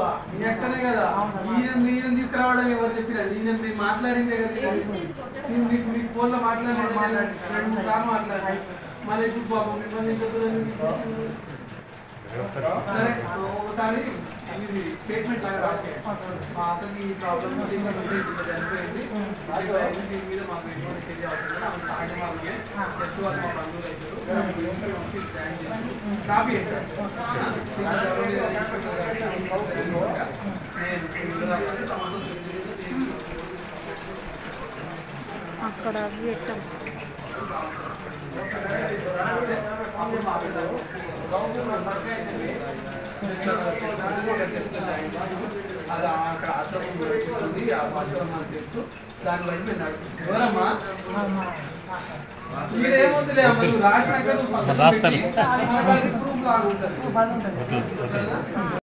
మీ అక్కనే కదా ఈయన ఈయన తీసుకురావడం ఎవరు చెప్పిన ఈయన మీరు మాట్లాడిందే కదా నేను మీకు మీకు ఫోన్లో మాట్లాడాను మాట్లాడి రెండు మూడు సార్లు మాట్లాడాను మళ్ళీ ఇప్పుడు పాపం మిమ్మల్ని ఇంత దూరం ఎందుకు తీసుకొచ్చిండ్రు? సరే ఒకసారి ఇది స్టేట్మెంట్ లాగా రాసేయండి మా అతనికి ఈ ప్రాబ్లం ఉంది ఇట్లా ఉంటే ఇట్లా చనిపోయింది ఇట్లా అయింది, దీని మీద మాకు ఎటువంటి చర్య అవసరం లేదు ఆమె సహాయం వాళ్ళకి చర్చ్ వాళ్ళు మా బంధువులు అవుతారు దాని గురించి వచ్చి జాయిన్ చేసి కాపీ చేశారు ఇంకా గౌరవనీయ ఇన్స్పెక్టర్ గారి సహాయం ద్వారా నేను ఇందులో రాసి తమతో తెలియజేయడం జరిగింది. అక్కడ అవి పెట్టాం అప్పుడు మాట్లాడారు అది అక్కడ ఆశ్రమం నడుస్తుంది ఆ ఆశ్రమం మనకు తెలుసు దాని బట్టి మేము నడుపుతుంది ఎవరమ్మా ఈడేమవుతుంది అమ్మ నువ్వు రాసినాక నువ్వు పక్కన రాస్తాను. పెట్టి, మనకు అది proof లాగా ఉంటుంది.